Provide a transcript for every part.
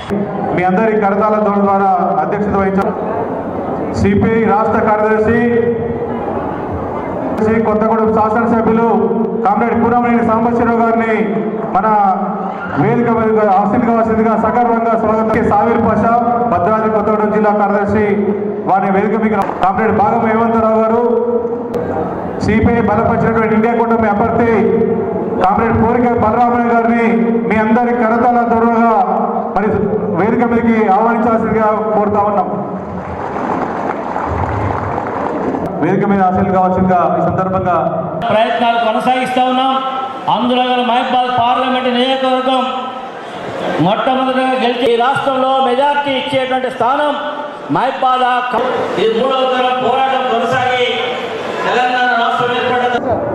మీ అందరి కరతాల ధ్వని ద్వారా అధ్యక్షత వహించారు సిపిఐ రాష్ట్ర కార్యదర్శి శ్రీ కొత్తగూడెం శాసనసభ్యులు కామ్రేడ్ పూనమనేని సాంబశివరావు గారిని మన వేదిక మీద ఆశీల్ కావాల్సిందిగా సగర్వంగా స్వాగతం సావీర్ పాషా భద్రాద్రి కొత్తగూడెం జిల్లా కార్యదర్శి వారిని వేదిక మీద కామ్రేడ్ భాగం హేమంతరావు గారు సిపిఐ బలపరిచినటువంటి ఇండియా కూటమి అభ్యర్థి కామ్రేడ్ కోరిక బలరామయ్య గారిని మీ అందరి కరతాల దూరంగా మరి వేదిక మీదకి ఆహ్వానించాల్సిందిగా కోరుతా ఉన్నాం వేదిక మీద ఆశలు కావాల్సిందిగా ఈ సందర్భంగా ప్రయత్నాలు కొనసాగిస్తూ ఉన్నాం అందులో గల మహబాద్ పార్లమెంట్ నియోజకవర్గం మొట్టమొదటిగా గెలిచి ఈ రాష్ట్రంలో మెజార్టీ ఇచ్చేటువంటి స్థానం మహబాద్ ఇది మూడవ తరం పోరాటం కొనసాగి తెలంగాణ రాష్ట్రం ఏర్పడ్డ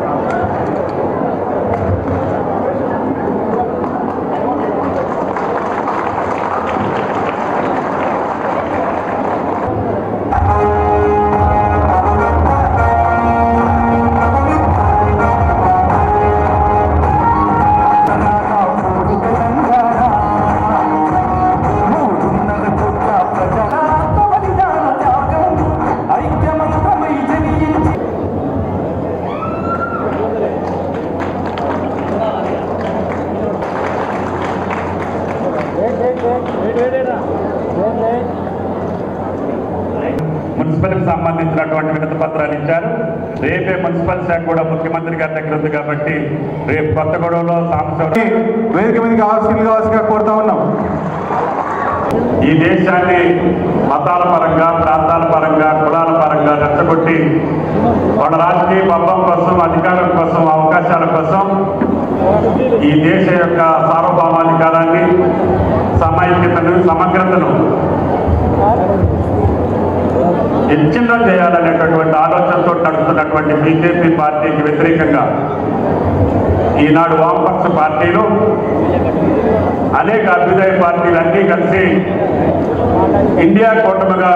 మున్సిపల్కి సంబంధించినటువంటి వినతి పత్రాలు ఇచ్చారు రేపే మున్సిపల్ శాఖ కూడా ముఖ్యమంత్రి గారి దగ్గర ఉంది కాబట్టి రేపు కొత్తగూడెంలో సాంబశివరావు వేదిక మీదకి ఆశలు కావాల్సిందిగా కోరుతా ఉన్నాం ఈ దేశాన్ని మతాల పరంగా ప్రాంతాల పరంగా కులాల పరంగా రెచ్చగొట్టి వాళ్ళ రాజకీయ పబ్బం కోసం అధికారం కోసం అవకాశాల కోసం ఈ దేశ యొక్క సార్వభౌమాధికారాన్ని సమైక్యతను సమగ్రతను విచ్ఛిన్నం చేయాలనేటటువంటి ఆలోచనతో నడుస్తున్నటువంటి బీజేపీ పార్టీకి వ్యతిరేకంగా ఈనాడు వామపక్ష పార్టీలు అనేక అభ్యుదయ పార్టీలు అన్నీ కలిసి ఇండియా కూటమిగా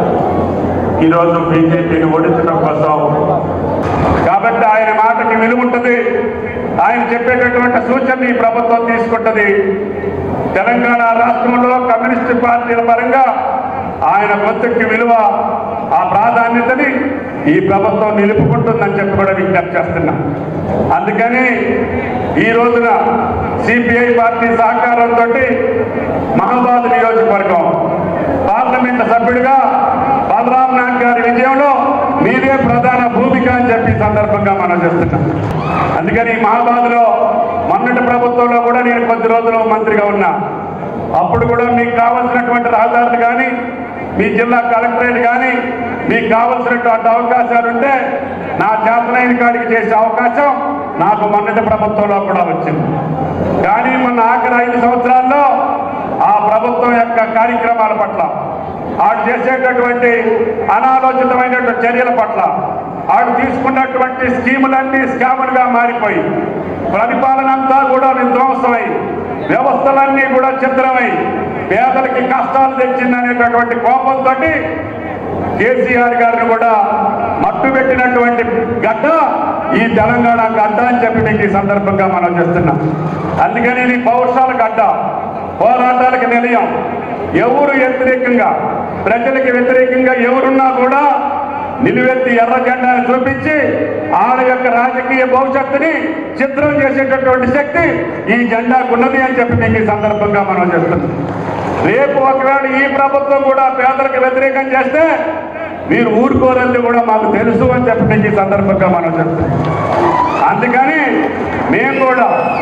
ఈరోజు బీజేపీని ఓడించడం కోసం కాబట్టి ఆయన మాటకి విలువ ఉంటుంది ఆయన చెప్పేటటువంటి సూచన ఈ ప్రభుత్వం తీసుకుంటుంది తెలంగాణ రాష్ట్రంలో కమ్యూనిస్టు పార్టీల పరంగా ఆయన గొంతుకి విలువ ఆ ప్రాధాన్యతని ఈ ప్రభుత్వం నిలుపుకుంటుందని చెప్పి కూడా విజ్ఞప్తి చేస్తున్నా అందుకని ఈ రోజున సిపిఐ పార్టీ సహకారంతో మహబాద్ నియోజకవర్గం పార్లమెంట్ సభ్యుడిగా బలరాం నాయక్ గారి విజయంలో మీదే ప్రధాన భూమిక అని చెప్పి ఈ సందర్భంగా మనం చేస్తున్నాం అందుకని ఈ మహాబాద్లో మొన్నటి ప్రభుత్వంలో కూడా నేను కొద్ది రోజులు మంత్రిగా ఉన్నా అప్పుడు కూడా మీకు కావలసినటువంటి రహదారులు కానీ మీ జిల్లా కలెక్టరేట్ కానీ మీకు కావలసినటువంటి అవకాశాలు ఉంటే నా చేతనైన కాడికి చేసే అవకాశం నాకు మొన్నటి ప్రభుత్వంలో కూడా వచ్చింది కానీ మొన్న ఆఖరి ఐదు సంవత్సరాల్లో ఆ ప్రభుత్వం యొక్క కార్యక్రమాల పట్ల ఆడు చేసేటటువంటి అనాలోచితమైనటువంటి చర్యల పట్ల ఆడు తీసుకున్నటువంటి స్కీములన్నీ స్కాములుగా మారిపోయి పరిపాలన అంతా కూడా విధ్వంసమై వ్యవస్థలన్నీ కూడా చిత్రమై పేదలకి కష్టాలు తెచ్చిందనేటటువంటి కోపంతో కేసీఆర్ గారిని కూడా మట్టు పెట్టినటువంటి గడ్డ ఈ తెలంగాణ గడ్డ అని చెప్పి మీకు ఈ సందర్భంగా మనం చేస్తున్నాం అందుకని ఇది పౌరుషాల గడ్డ పోరాటాలకు నిలయం ఎవరు వ్యతిరేకంగా ప్రజలకు వ్యతిరేకంగా ఎవరున్నా కూడా నిలువెత్తి ఎర్ర జెండాను చూపించి ఆడ యొక్క రాజకీయ భవిష్యత్తుని చిత్రం చేసేటటువంటి శక్తి ఈ జెండాకు ఉన్నది అని చెప్పి మీకు ఈ సందర్భంగా మనం చెప్తున్నాం రేపు ఒకవేళ ఈ ప్రభుత్వం కూడా పేదలకు వ్యతిరేకం చేస్తే మీరు ఊరుకోరని కూడా మాకు తెలుసు అని చెప్పి మీకు ఈ సందర్భంగా మనం చెప్తున్నాం అందుకని మేము కూడా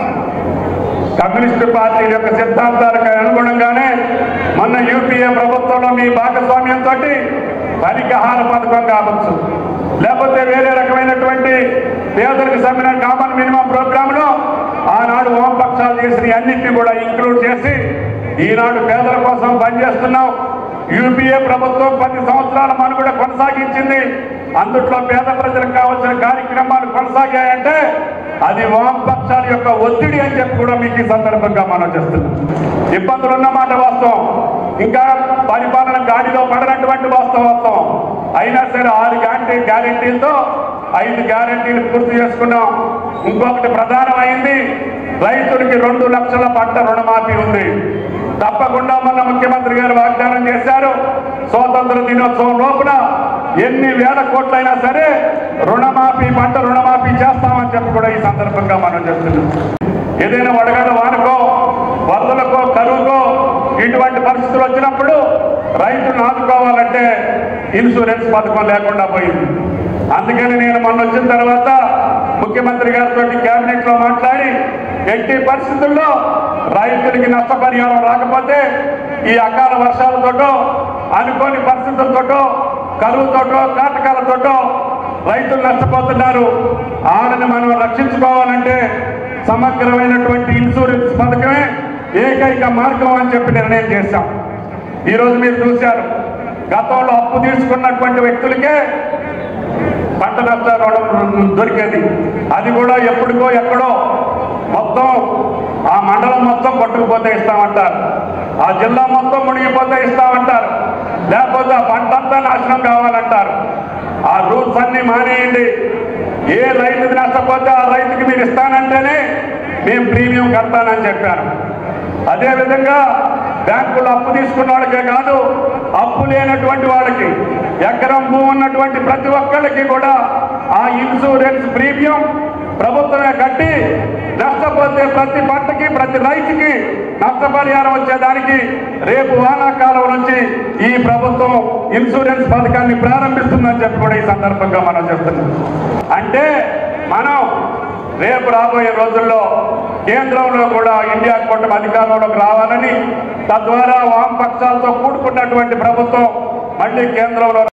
కమ్యూనిస్టు పార్టీ యొక్క సిద్ధాంతాలకు అనుగుణంగానే మొన్న యూపీఏ ప్రభుత్వంలో మీ భాగస్వామ్యంతో పరికహార పథకం కావచ్చు లేకపోతే వేరే రకమైనటువంటి పేదలకు సమ్మిన కామన్ మినిమం ప్రోగ్రాంలో ఆనాడు వామపక్షాలు చేసిన అన్నింటినీ కూడా ఇంక్లూడ్ చేసి ఈనాడు పేదల కోసం పనిచేస్తున్నాం యూపీఏ ప్రభుత్వం పది సంవత్సరాల మనుగడ కొనసాగించింది అందుట్లో పేద ప్రజలకు కావాల్సిన కార్యక్రమాలు కొనసాగాయంటే అది వామపక్షాల యొక్క ఒత్తిడి అని చెప్పి కూడా మీకు ఈ సందర్భంగా మనం చేస్తున్నాం ఇబ్బందులు ఉన్నమాట వాస్తవం ఇంకా పరిపాలన గాడిలో పడనటువంటి వాస్తవం వాస్తవం అయినా సరే ఆరు గ్యారంటీ గ్యారంటీలతో ఐదు గ్యారంటీలు పూర్తి చేసుకున్నాం ఇంకొకటి ప్రధానమైంది రైతులకి రెండు లక్షల పంట రుణమాఫీ ఉంది తప్పకుండా మొన్న ముఖ్యమంత్రి గారు వాగ్దానం చేశారు స్వాతంత్ర దినోత్సవం లోపున ఎన్ని వేల కోట్లైనా సరే రుణమాఫీ పంట రుణమాఫీ చేస్తామని చెప్పి కూడా ఈ సందర్భంగా మనం చెప్తున్నాం ఏదైనా వడగడ వానుకో వరదలకో కరువుకో ఇటువంటి పరిస్థితులు వచ్చినప్పుడు రైతులను ఆదుకోవాలంటే ఇన్సూరెన్స్ పథకం లేకుండా పోయింది అందుకని నేను మొన్న వచ్చిన తర్వాత ముఖ్యమంత్రి గారితో కేబినెట్ లో మాట్లాడి ఎట్టి పరిస్థితుల్లో రైతులకి నష్టపరిహారం రాకపోతే ఈ అకాల వర్షాలతోటో అనుకోని పరిస్థితులతోటో కరువుతోటో కాటకాలతోటో రైతులు నష్టపోతున్నారు వాళ్ళని మనం రక్షించుకోవాలంటే సమగ్రమైనటువంటి ఇన్సూరెన్స్ పథకమే ఏకైక మార్గం అని చెప్పి నిర్ణయం చేశాం ఈరోజు మీరు చూశారు గతంలో అప్పు తీసుకున్నటువంటి వ్యక్తులకే పంట నష్టాలు దొరికేది అది కూడా ఎప్పటికో ఎక్కడో మొత్తం ఆ మండలం మొత్తం కొట్టుకుపోతే ఇస్తామంటారు ఆ జిల్లా మొత్తం మునిగిపోతే ఇస్తామంటారు లేకపోతే ఆ పంట అంతా నాశనం కావాలంటారు ఆ రూల్స్ అన్ని మానేయండి ఏ రైతుకి నష్టపోతే ఆ రైతుకి మీరు ఇస్తానంటేనే మేము ప్రీమియం కడతానని చెప్పాను అదేవిధంగా బ్యాంకులు అప్పు తీసుకున్న వాళ్ళకే కాదు అప్పు లేనటువంటి వాళ్ళకి ఎకరం భూమి ఉన్నటువంటి ప్రతి ఒక్కళ్ళకి కూడా ఆ ఇన్సూరెన్స్ ప్రీమియం ప్రభుత్వమే కట్టి నష్టపోతే ప్రతి పంటకి ప్రతి రైతుకి నష్టపరిహారం వచ్చేదానికి రేపు వానాకాలం నుంచి ఈ ప్రభుత్వం ఇన్సూరెన్స్ పథకాన్ని ప్రారంభిస్తుందని చెప్పి కూడా ఈ సందర్భంగా మనం చెప్తున్నాం అంటే మనం రేపు రాబోయే రోజుల్లో కేంద్రంలో కూడా ఇండియా కూటమి అధికారంలోకి రావాలని తద్వారా వామపక్షాలతో కూడుకున్నటువంటి ప్రభుత్వం మళ్ళీ కేంద్రంలో